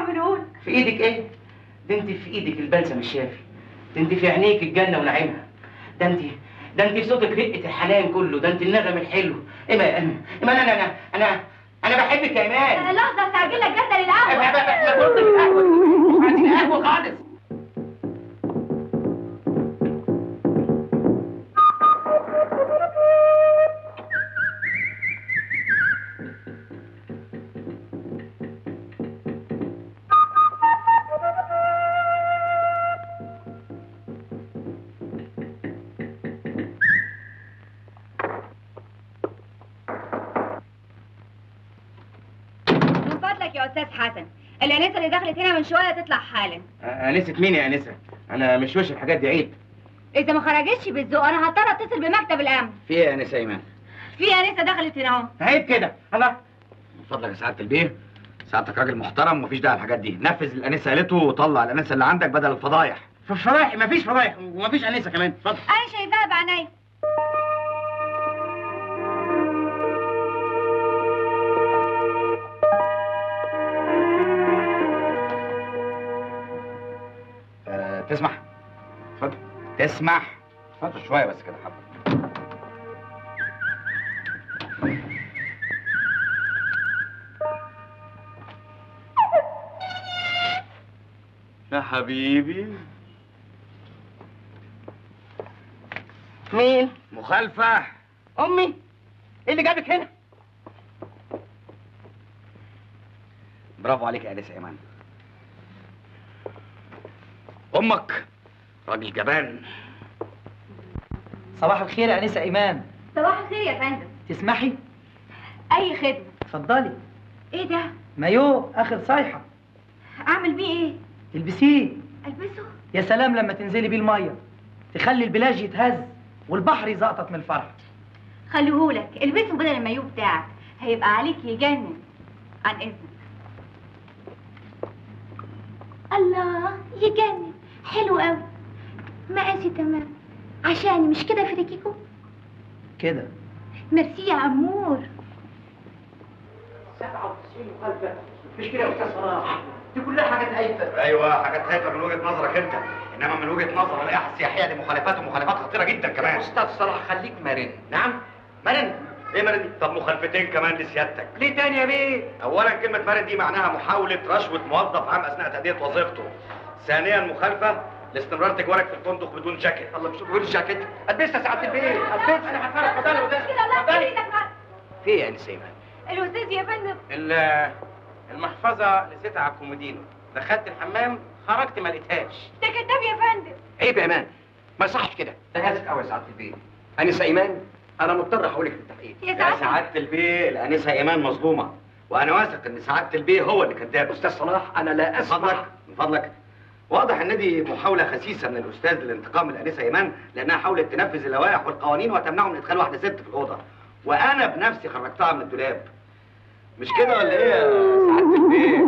اعمله لك في ايدك ايه ده انت في ايدك البلسم الشافي ده انت في عينيك الجنه ونعيمها ده انت ده انت في صوتك رقه الحنان كله ده انت النغم الحلو ايه ما انا ايمان انا انا انا انا بحبك يا ايمان انا لحظه استعجل لك جدا للقهوه احنا كنا في القهوه مش عايزين قهوه خالص من فضلك يا استاذ حسن الانسه اللي دخلت هنا من شويه تطلع حالا انسه مين يا انسه انا مش وش الحاجات دي عيب اذا ما خرجتش بالذوق انا هضطر اتصل بمكتب الامن في ايه يا انسه ايمان؟ في انسه دخلت هنا اهو عيب كده الله من فضلك يا سعاده البيه سعادتك راجل محترم ومفيش داعي الحاجات دي نفذ اللي الانسه قالته وطلع الانسه اللي عندك بدل الفضايح في فضايح مفيش فضايح ومفيش انسه كمان اتفضل انا شايفاها بعينيا أه تسمح اتفضل تسمح اتفضل شويه بس كده حبه يا حبيبي مين مخالفه امي ايه اللي جابك هنا برافو عليك يا انسه ايمان امك راجل جبان صباح الخير يا انسه ايمان صباح الخير يا فندم تسمحي اي خدمه اتفضلي ايه ده مايو اخر صيحه اعمل بيه ايه البسيه البسه يا سلام لما تنزلي بيه الميه تخلي البلاج يتهز والبحر يزقطط من الفرح خليهولك البسه بدل المايو بتاعك هيبقى عليك يجنن عن اذنك الله يجنن حلو قوي مقاسي تمام عشاني مش كده في ريكيكو كده ميرسي يا عمور 97 مخالفه مش كده يا استاذ صلاح دي كلها حاجات هايفه ايوه حاجات هايفه من وجهه نظرك انت انما من وجهه نظر اللائحه السياحيه دي مخالفات ومخالفات خطيره جدا كمان استاذ صلاح خليك مرن نعم مرن ايه مرن دي؟ طب مخالفتين كمان لسيادتك ليه تاني يا بيه اولا كلمه مرن دي معناها محاوله رشوه موظف عام اثناء تاديه وظيفته ثانيا مخالفه لاستمرار تجوارك في الفندق بدون جاكيت الله مش بقول جاكيت البسها يا سعاده البيه البسها انا هتفرج اتفضلي وده كده الله اتفضلي يخليك معاك. في ايه يا انسه ايمان الاستاذ يا فندم ال- المحفظه نسيتها على الكومودينو دخلت الحمام خرجت ما لقيتهاش ده كذاب يا فندم عيب يا ايمان ما يصحش كده ده اسف قوي يا سعاده البيه انسه ايمان انا مضطر احولك للتحقيق يا يا سعادة سعاده البيه الانسه ايمان مظلومه وانا واثق ان سعاده البيه هو اللي كذاب استاذ صلاح انا لا من اسمح فضلك من فضلك واضح ان دي محاوله خسيسه من الاستاذ للانتقام من الانسه ايمان لانها حاولت تنفذ اللوائح والقوانين وتمنعه من ادخال واحده ست في الاوضه وانا بنفسي خرجتها من الدولاب مش كده ولا ايه يا سعاده البيه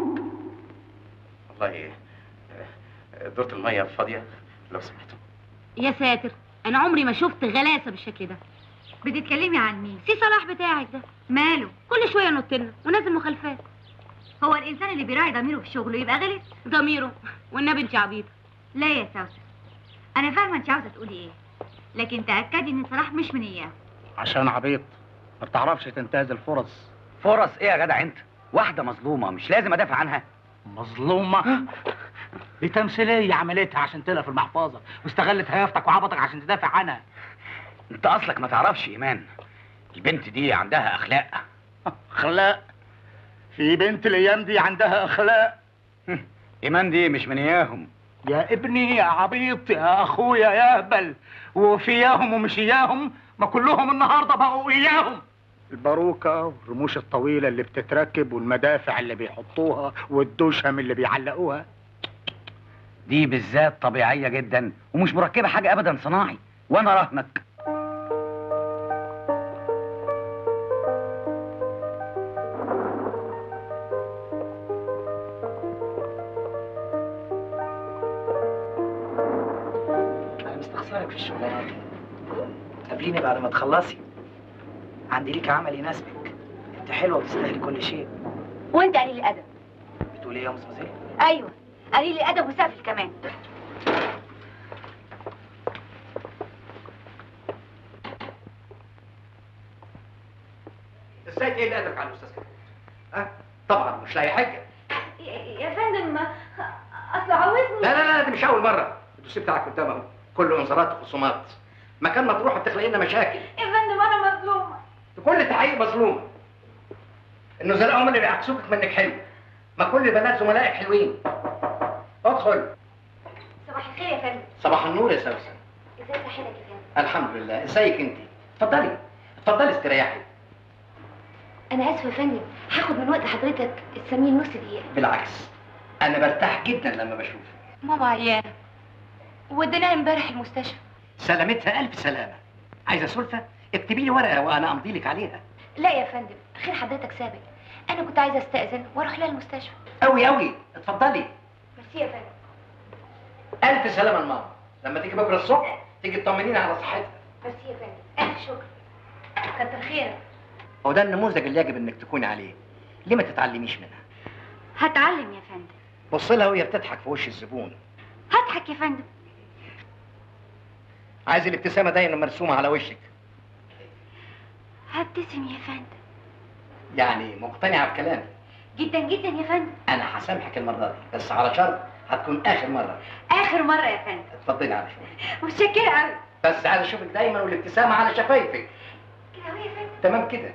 والله آه، دورة المية فاضية لو سمحتوا يا ساتر انا عمري ما شفت غلاسه بالشكل ده بتتكلمي عن مين سي صلاح بتاعك ده ماله كل شويه ينط لنا ونازل مخالفات هو الانسان اللي بيراعي ضميره في شغله يبقى غلط ضميره والنبي انت عبيطه لا يا سوسن انا فاهمه انت عاوزه تقولي ايه لكن تاكدي ان صلاح مش من اياه عشان عبيط ما بتعرفش تنتهز الفرص فرص ايه يا جدع انت واحده مظلومه مش لازم ادافع عنها مظلومة دي تمثيلية عملتها عشان تلقى في المحفظة واستغلت هيافتك وعبطك عشان تدافع عنها انت اصلك ما تعرفش ايمان البنت دي عندها اخلاق اخلاق في بنت الايام دي عندها اخلاق ايمان دي مش من اياهم يا ابني يا عبيط يا اخويا يا اهبل وفي اياهم ومش اياهم ما كلهم النهارده بقوا اياهم الباروكة والرموش الطويلة اللي بتتركب والمدافع اللي بيحطوها والدشم اللي بيعلقوها دي بالذات طبيعيه جدا ومش مركبه حاجه ابدا صناعي وانا راهنك انا مستخسرك في الشغلانه دي قابليني بعد ما تخلصي عندي ليك عمل يناسبك انت حلوه وتستاهلي كل شيء وانت قليل الادب بتقول ايه يا مزمزيل ايوه قليل الادب وسافل كمان ازاي تقل ادبك على الاستاذ كده؟ ها؟ طبعا مش لاقي حاجه يا فندم اصل عاوزني لا لا لا دي مش اول مره الدوسيه بتاعك قدام اهو كله انذارات وخصومات مكان ما تروح بتخلق لنا مشاكل يا فندم انا مظلومه بكل تحقيق مظلومه النزلاء هم اللي بيعكسوك منك حلو ما كل البنات زملائك حلوين ادخل صباح الخير يا فندم صباح النور يا سوسن ازيك يا حضرتك يا فندم الحمد لله ازيك انت اتفضلي اتفضلي استريحي انا اسفه يا فندم هاخد من وقت حضرتك السميه نص دقيقه بالعكس انا برتاح جدا لما بشوفك ماما عيانه وديناها امبارح المستشفى سلامتها الف سلامه عايزه سلفه اكتبي لي ورقه وانا امضي لك عليها لا يا فندم خير حضرتك سابق انا كنت عايزه استاذن واروح لها المستشفى قوي قوي اتفضلي ميرسي يا فندم الف سلامه لماما لما تيجي بكره الصبح تيجي تطمنيني على صحتها ميرسي يا فندم الف شكر كتر خيرك هو ده النموذج اللي يجب انك تكوني عليه ليه ما تتعلميش منها هتعلم يا فندم بص لها وهي بتضحك في وش الزبون هضحك يا فندم عايز الابتسامه دايما مرسومه على وشك هبتسم يا فندم يعني مقتنعه بكلامي جدا جدا يا فندم انا هسامحك المره دي بس على شرط هتكون اخر مره اخر مره يا فندم اتفضلي على شويه متشكره قوي بس عايز اشوفك دايما والابتسامه على شفايفك كده اهو يا فندم تمام كده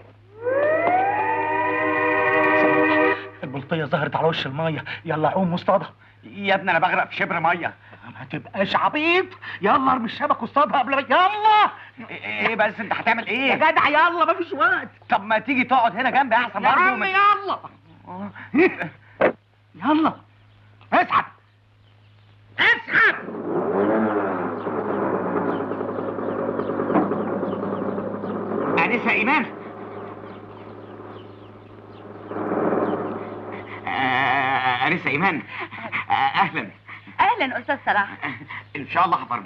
البلطيه ظهرت على وش الميه يلا عوم واصطادها يا ابني انا بغرق في شبر ميه ما تبقاش عبيط يلا ارمي الشبك واصطادها قبل ما يلا ايه بس انت هتعمل ايه يا جدع يلا مفيش وقت طب ما تيجي تقعد هنا جنبي احسن برضه يا عم يلا يلا اسحب اسحب انسه ايمان آه، انسه ايمان آه، اهلا اهلا استاذ صلاح ان شاء الله هفرمل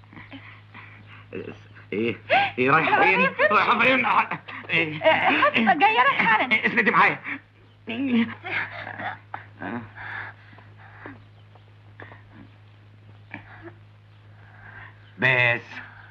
ايه ايه رايحه فين رايحه فين ايه جايه لك حالا اسندي معايا بس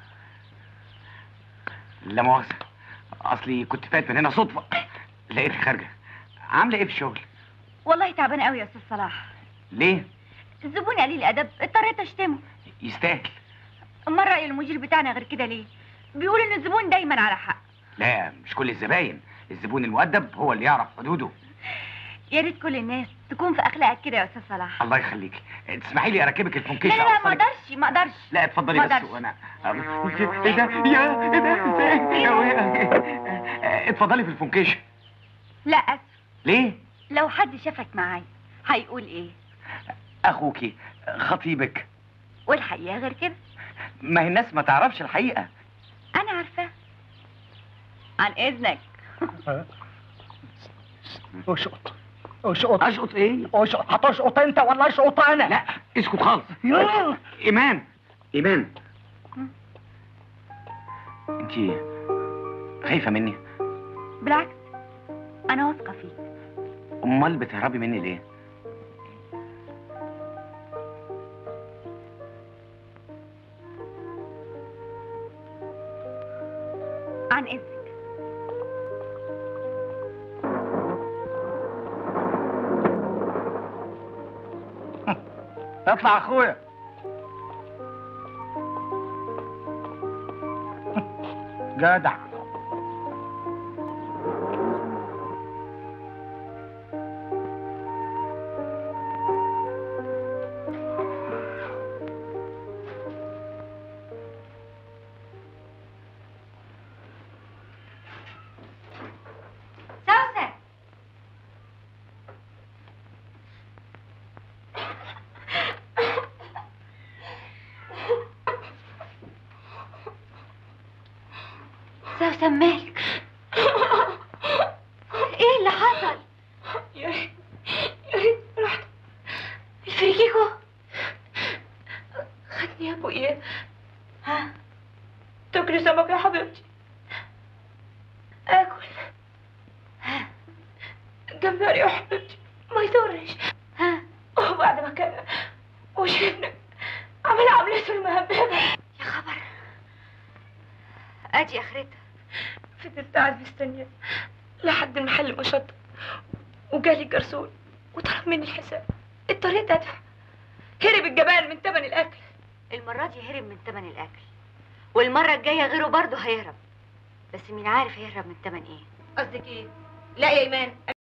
لا مؤاخذة اصلي كنت فات من هنا صدفة لقيتها خارجة عاملة ايه في الشغل؟ والله تعبانه قوي يا استاذ صلاح ليه؟ الزبون قليل الادب اضطريت اشتمه يستاهل امال راي المدير بتاعنا غير كده ليه بيقول ان الزبون دايما على حق لا مش كل الزباين الزبون المؤدب هو اللي يعرف حدوده يا ريت كل الناس تكون في اخلاقك كده يا استاذ صلاح الله يخليك تسمحي لي اركبك لا الفنكشه لا لا ما أوصلك. اقدرش ما اقدرش لا اتفضلي ما بس أقدرش. وانا ايه ده يا ايه ده ازاي يا ويا اتفضلي في الفنكشه لا اسف ليه لو حد شافك معايا هيقول ايه اخوكي خطيبك والحقيقه غير كده ما هي الناس ما تعرفش الحقيقه انا عارفاه عن اذنك اشقط اشقط اشقط ايه اشقط هتشقط انت ولا اشقط انا لا اسكت خالص يلا ايمان ايمان انت خايفه مني بالعكس انا واثقه فيك امال بتهربي مني ليه عن اذنك اطلع اخويا جدع سوسن سوسن مالك ايه اللي حصل يا ريت يا ريت رحت الفريكيكو خدني يا ابويا ها تاكلي سمك يا حبيبتي اكل جمبري يا حبيبتي ما يضرش مكانها وشفنا عمل عملته المهببة يا خبر ادي اخرتها فضلت قاعد مستنية لحد المحل ما شط وجالي جرسون وطلب مني الحساب اضطريت ادفع هرب الجبان من تمن الاكل المرة دي هرب من تمن الاكل والمرة الجاية غيره برضه هيهرب بس مين عارف هيهرب من تمن ايه قصدك ايه لا يا ايمان